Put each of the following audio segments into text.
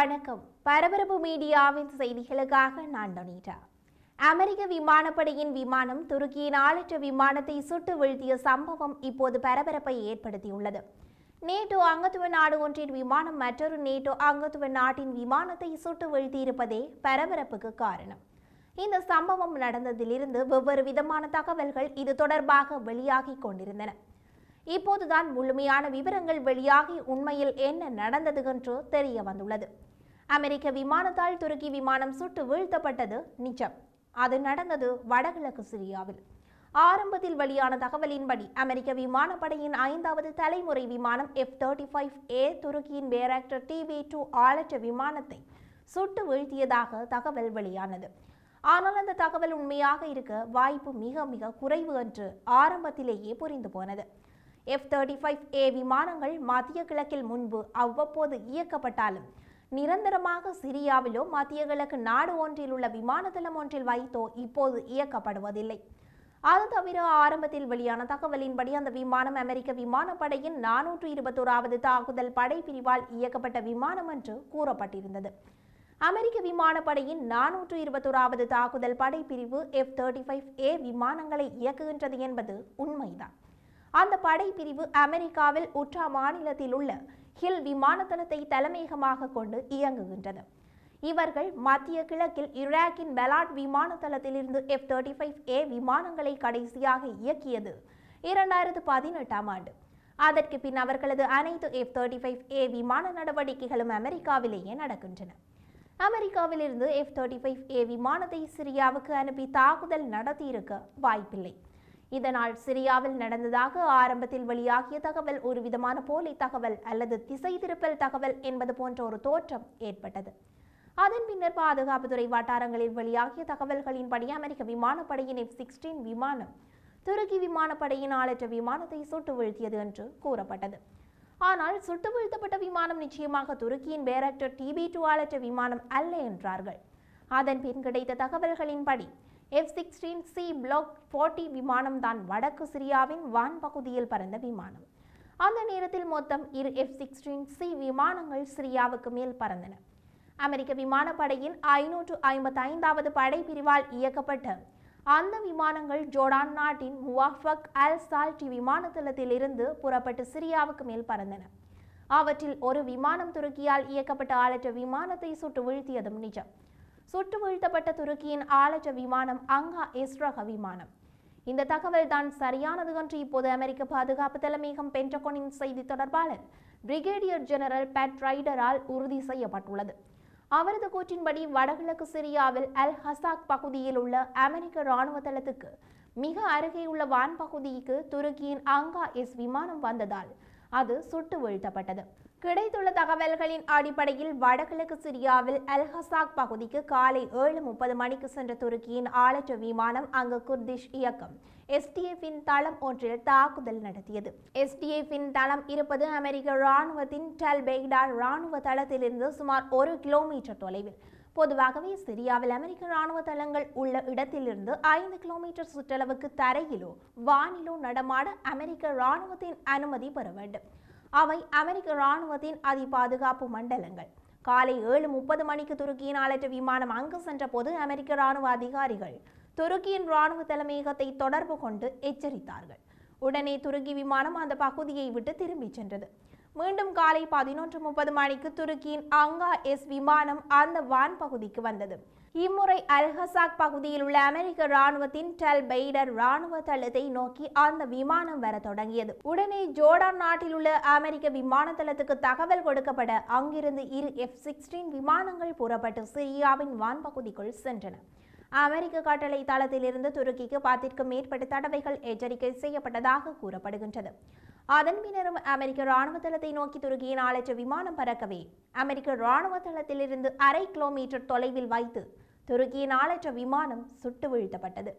வணக்கம் பரபரப்பு மீடியாவின் செய்திகளுக்காக நான் டொனிட்டா அமெரிக்க விமானப்படையின் விமானம் துருக்கியின் ஆளற்ற விமானத்தை சுட்டு வீழ்த்திய சம்பவம் இப்போது பரபரப்பை ஏற்படுத்தியுள்ளது நேட்டோ அங்கத்துவ நாடு ஒன்றின் விமானம் மற்றொரு நேட்டோ அங்கத்துவ நாட்டின் விமானத்தை சுட்டு வீழ்த்தியிருப்பதே பரபரப்புக்கு காரணம் இந்த சம்பவம் நடந்ததிலிருந்து வெவ்வேறு விதமான தகவல்கள் இது தொடர்பாக வெளியாகிக் கொண்டிருந்தன இப்போதுதான் முழுமையான விவரங்கள் வெளியாகி உண்மையில் என்ன நடந்தது என்று தெரிய வந்துள்ளது அமெரிக்க விமானத்தால் துருக்கி விமானம் சுட்டு வீழ்த்தப்பட்டது நிஜம் அது நடந்தது வடகிழக்கு சிரியாவில் ஆரம்பத்தில் வெளியான தகவலின்படி அமெரிக்க விமானப்படையின் ஐந்தாவது தலைமுறை விமானம் எஃப் தேர்ட்டி ஃபைவ் ஏ துருக்கியின் பேராக்டர் டிவி டூ ஆளற்ற விமானத்தை சுட்டு வீழ்த்தியதாக தகவல் வெளியானது ஆனால் அந்த தகவல் உண்மையாக இருக்க வாய்ப்பு மிக மிக குறைவு என்று ஆரம்பத்திலேயே புரிந்து போனது எஃப் தேர்ட்டி ஃபைவ் ஏ விமானங்கள் மத்திய கிழக்கில் முன்பு அவ்வப்போது இயக்கப்பட்டாலும் நிரந்தரமாக சிரியாவிலோ மத்திய கிழக்கு நாடு ஒன்றில் உள்ள விமானத்தளம் ஒன்றில் வைத்தோ இப்போது இயக்கப்படுவதில்லை அது தவிர ஆரம்பத்தில் வெளியான தகவலின்படி அந்த விமானம் அமெரிக்க விமானப்படையின் நானூற்று இருபத்தோராவது தாக்குதல் படைப்பிரிவால் இயக்கப்பட்ட விமானம் என்று கூறப்பட்டிருந்தது அமெரிக்க விமானப்படையின் நானூற்று இருபத்தோராவது தாக்குதல் படைப்பிரிவு எஃப் தேர்ட்டி ஃபைவ் ஏ விமானங்களை இயக்குகின்றது என்பது உண்மைதான் அந்த படைப்பிரிவு அமெரிக்காவில் உற்றா மாநிலத்தில் உள்ள ஹில் விமானத்தளத்தை தலைமையகமாக கொண்டு இயங்குகின்றது இவர்கள் மத்திய கிழக்கில் ஈராக்கின் பெலாட் விமானத்தளத்திலிருந்து எஃப் தேர்ட்டி ஃபைவ் ஏ விமானங்களை கடைசியாக இயக்கியது இரண்டாயிரத்து பதினெட்டாம் ஆண்டு அதற்கு பின் அவர்களது அனைத்து எஃப் தேர்ட்டி ஃபைவ் ஏ விமான நடவடிக்கைகளும் அமெரிக்காவிலேயே நடக்கின்றன அமெரிக்காவிலிருந்து எஃப் தேர்ட்டி ஃபைவ் ஏ விமானத்தை சிரியாவுக்கு அனுப்பி தாக்குதல் நடத்தியிருக்க வாய்ப்பில்லை இதனால் சிரியாவில் நடந்ததாக ஆரம்பத்தில் வெளியாகிய தகவல் ஒரு விதமான போலி தகவல் அல்லது திசை திருப்பல் தகவல் என்பது போன்ற ஒரு தோற்றம் ஏற்பட்டது அதன் பின்னர் பாதுகாப்புத்துறை வட்டாரங்களில் வெளியாகிய தகவல்களின்படி அமெரிக்க விமானப்படையின் எஃப் சிக்ஸ்டீன் விமானம் துருக்கி விமானப்படையின் ஆளற்ற விமானத்தை சுட்டு வீழ்த்தியது என்று கூறப்பட்டது ஆனால் சுட்டு வீழ்த்தப்பட்ட விமானம் நிச்சயமாக துருக்கியின் பேரக்டர் டிபி டூ ஆளற்ற விமானம் அல்ல என்றார்கள் அதன் பின் கிடைத்த தகவல்களின்படி F sixteen C block forty விமானம் தான் வடக்கு சிரியாவின் வான் பகுதியில் பறந்த விமானம் அந்த நேரத்தில் மொத்தம் இரு எஃப் சிக்ஸ்டீன் சி விமானங்கள் சிரியாவுக்கு மேல் பறந்தன அமெரிக்க விமானப்படையின் ஐநூற்று ஐம்பத்தி ஐந்தாவது படைப்பிரிவால் இயக்கப்பட்ட அந்த விமானங்கள் ஜோர்டான் நாட்டின் முவாஃபக் அல் சால்டி விமானத்தளத்திலிருந்து புறப்பட்டு சிரியாவுக்கு மேல் பறந்தன அவற்றில் ஒரு விமானம் துருக்கியால் இயக்கப்பட்ட ஆளற்ற விமானத்தை சுட்டு வீழ்த்தியதும் நிஜம் சுட்டு வீழ்த்தப்பட்ட துருக்கியின் ஆளற்ற விமானம் அங்கா இஸ்ரக விமானம் இந்த தகவல் தான் சரியானது என்று இப்போது அமெரிக்க பாதுகாப்பு தலைமையகம் பென்டகோனின் செய்தி தொடர்பாளர் பிரிகேடியர் ஜெனரல் பேட் ரைடரால் உறுதி செய்யப்பட்டுள்ளது அவரது கூற்றின்படி வடகிழக்கு சிரியாவில் அல் ஹசாக் பகுதியில் உள்ள அமெரிக்க இராணுவ தளத்துக்கு மிக அருகே உள்ள வான் பகுதிக்கு துருக்கியின் அங்கா எஸ் விமானம் வந்ததால் அது சுட்டு வீழ்த்தப்பட்டது கிடைத்துள்ள தகவல்களின் அடிப்படையில் வடகிழக்கு சிரியாவில் அல் ஹசாக் பகுதிக்கு காலை ஏழு முப்பது மணிக்கு சென்ற துருக்கியின் ஆளற்ற விமானம் அங்கு குர்திஷ் இயக்கம் எஸ்டிஎஃபின் தளம் ஒன்றில் தாக்குதல் நடத்தியது எஸ்டிஎஃபின் தளம் இருப்பது அமெரிக்க இராணுவத்தின் டெல் பெய்டா இராணுவ தளத்திலிருந்து சுமார் ஒரு கிலோமீட்டர் தொலைவில் பொதுவாகவே சிரியாவில் அமெரிக்க இராணுவ தளங்கள் உள்ள இடத்திலிருந்து ஐந்து கிலோமீட்டர் சுற்றளவுக்கு தரையிலோ வானிலோ நடமாட அமெரிக்க இராணுவத்தின் அனுமதி பெற வேண்டும் அவை அமெரிக்க இராணுவத்தின் அதி பாதுகாப்பு மண்டலங்கள் காலை ஏழு முப்பது மணிக்கு துருக்கியின் ஆளற்ற விமானம் அங்கு சென்றபோது அமெரிக்க இராணுவ அதிகாரிகள் துருக்கியின் இராணுவ தலைமையகத்தை தொடர்பு கொண்டு எச்சரித்தார்கள் உடனே துருக்கி விமானம் அந்த பகுதியை விட்டு திரும்பிச் சென்றது மீண்டும் காலை பதினொன்று முப்பது மணிக்கு துருக்கியின் அங்கா எஸ் விமானம் அந்த வான் பகுதிக்கு வந்தது இம்முறை அல்ஹசாக் பகுதியில் உள்ள அமெரிக்க இராணுவத்தின் டெல் பெய்டர் இராணுவ தளத்தை நோக்கி அந்த விமானம் வர தொடங்கியது உடனே ஜோர்டான் நாட்டில் உள்ள அமெரிக்க விமான தளத்துக்கு தகவல் கொடுக்கப்பட அங்கிருந்து இரு எஃப் சிக்ஸ்டீன் விமானங்கள் புறப்பட்டு சிரியாவின் வான் பகுதிக்குள் சென்றன அமெரிக்க கட்டளை தளத்திலிருந்து துருக்கிக்கு பத்திற்கும் மேற்பட்ட தடவைகள் எச்சரிக்கை செய்யப்பட்டதாக கூறப்படுகின்றது அதன் பின்னரும் அமெரிக்க இராணுவ தளத்தை நோக்கி துருக்கியின் ஆளற்ற விமானம் பறக்கவே அமெரிக்க இராணுவ தளத்திலிருந்து அரை கிலோமீட்டர் தொலைவில் வைத்து துருக்கியின் ஆளற்ற விமானம் சுட்டு வீழ்த்தப்பட்டது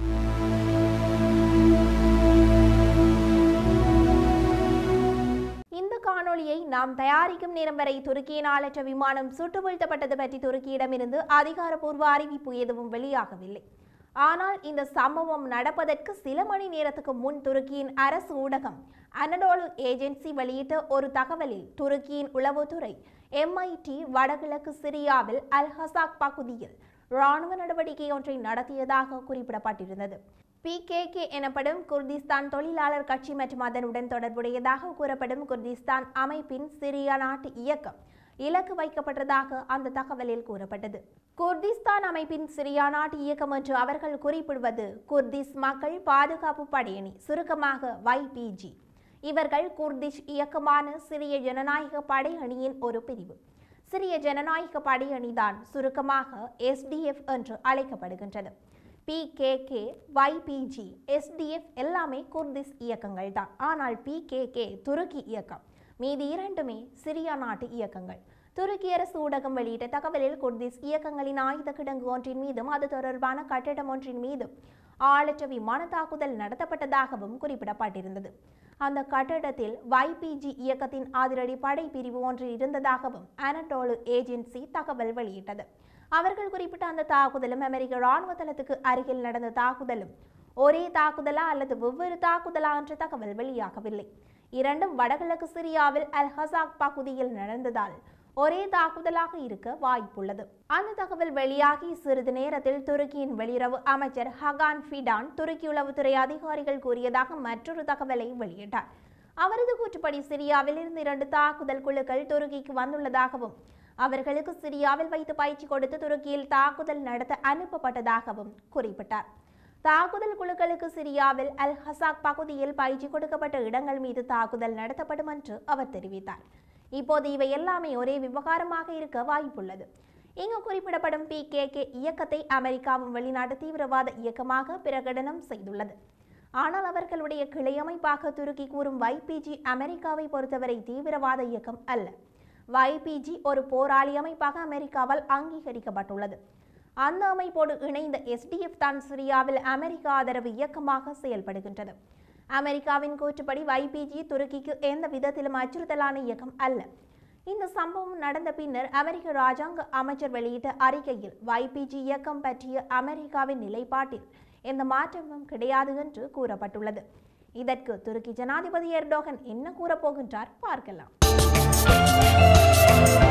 இந்த காணொளியை நாம் தயாரிக்கும் நேரம் வரை துருக்கியின் ஆளற்ற விமானம் சுட்டு வீழ்த்தப்பட்டது பற்றி துருக்கியிடமிருந்து அதிகாரப்பூர்வ அறிவிப்பு எதுவும் வெளியாகவில்லை ஆனால் இந்த சம்பவம் நடப்பதற்கு சில மணி நேரத்துக்கு முன் துருக்கியின் அரசு ஊடகம் அனடோலு ஏஜென்சி வெளியிட்ட ஒரு தகவலில் துருக்கியின் உளவுத்துறை எம்ஐடி வடகிழக்கு சிரியாவில் அல் ஹசாக் பகுதியில் இராணுவ நடவடிக்கை ஒன்றை நடத்தியதாக குறிப்பிடப்பட்டிருந்தது பிகேகே எனப்படும் குர்திஸ்தான் தொழிலாளர் கட்சி மற்றும் அதனுடன் தொடர்புடையதாக கூறப்படும் குர்திஸ்தான் அமைப்பின் சிரியா நாட்டு இயக்கம் இலக்கு வைக்கப்பட்டதாக அந்த தகவலில் கூறப்பட்டது குர்திஸ்தான் அமைப்பின் சிரியா நாட்டு இயக்கம் என்று அவர்கள் குறிப்பிடுவது குர்திஸ் மக்கள் பாதுகாப்பு படையணி சுருக்கமாக YPG இவர்கள் குர்திஷ் இயக்கமான சிரிய ஜனநாயக படையணியின் ஒரு பிரிவு சிரிய ஜனநாயக படையணிதான் சுருக்கமாக எஸ்டிஎஃப் என்று அழைக்கப்படுகின்றது பிகேகே YPG எஸ்டிஎஃப் எல்லாமே குர்திஸ் இயக்கங்கள் தான் ஆனால் பிகேகே துருக்கி இயக்கம் மீதி இரண்டுமே சிரியா நாட்டு இயக்கங்கள் துருக்கி அரசு ஊடகம் வெளியிட்ட தகவலில் குர்திஸ் இயக்கங்களின் ஆயுத கிடங்கு ஒன்றின் மீதும் அது தொடர்பான கட்டிடம் ஒன்றின் மீதும் ஆளற்ற விமான தாக்குதல் நடத்தப்பட்டதாகவும் குறிப்பிடப்பட்டிருந்தது அந்த கட்டடத்தில் YPG இயக்கத்தின் அதிரடி படை பிரிவு ஒன்று இருந்ததாகவும் அனடோலு ஏஜென்சி தகவல் வெளியிட்டது அவர்கள் குறிப்பிட்ட அந்த தாக்குதலும் அமெரிக்க இராணுவ தளத்துக்கு அருகில் நடந்த தாக்குதலும் ஒரே தாக்குதலா அல்லது வெவ்வேறு தாக்குதலா என்ற தகவல் வெளியாகவில்லை இரண்டும் வடகிழக்கு சிரியாவில் அல் ஹசாக் பகுதியில் நடந்ததால் ஒரே தாக்குதலாக இருக்க வாய்ப்புள்ளது அந்த தகவல் வெளியாகி சிறிது நேரத்தில் துருக்கியின் வெளியுறவு அமைச்சர் ஹகான் ஃபிடான் துருக்கி உளவுத்துறை அதிகாரிகள் கூறியதாக மற்றொரு தகவலை வெளியிட்டார் அவரது கூற்றுப்படி சிரியாவில் இருந்து இரண்டு தாக்குதல் குழுக்கள் துருக்கிக்கு வந்துள்ளதாகவும் அவர்களுக்கு சிரியாவில் வைத்து பயிற்சி கொடுத்து துருக்கியில் தாக்குதல் நடத்த அனுப்பப்பட்டதாகவும் குறிப்பிட்டார் தாக்குதல் குழுக்களுக்கு சிரியாவில் அல் ஹசாக் பகுதியில் பயிற்சி கொடுக்கப்பட்ட இடங்கள் மீது தாக்குதல் நடத்தப்படும் என்று அவர் தெரிவித்தார் இப்போது இவை எல்லாமே ஒரே விவகாரமாக இருக்க வாய்ப்புள்ளது இங்கு குறிப்பிடப்படும் பிகேகே இயக்கத்தை அமெரிக்காவும் வெளிநாட்டு தீவிரவாத இயக்கமாக பிரகடனம் செய்துள்ளது ஆனால் அவர்களுடைய கிளையமைப்பாக துருக்கி கூறும் YPG அமெரிக்காவை பொறுத்தவரை தீவிரவாத இயக்கம் அல்ல YPG ஒரு போராளி அமைப்பாக அமெரிக்காவால் அங்கீகரிக்கப்பட்டுள்ளது அந்த அமைப்போடு இணைந்த எஸ்டிஎஃப் தான் சிரியாவில் அமெரிக்க ஆதரவு இயக்கமாக செயல்படுகின்றது அமெரிக்காவின் கூற்றுப்படி YPG துருக்கிக்கு எந்த விதத்திலும் அச்சுறுத்தலான இயக்கம் அல்ல இந்த சம்பவம் நடந்த பின்னர் அமெரிக்க ராஜாங்க அமைச்சர் வெளியிட்ட அறிக்கையில் YPG இயக்கம் பற்றிய அமெரிக்காவின் நிலைப்பாட்டில் எந்த மாற்றமும் கிடையாது என்று கூறப்பட்டுள்ளது இதற்கு துருக்கி ஜனாதிபதி எர்டோகன் என்ன கூறப்போகின்றார் பார்க்கலாம்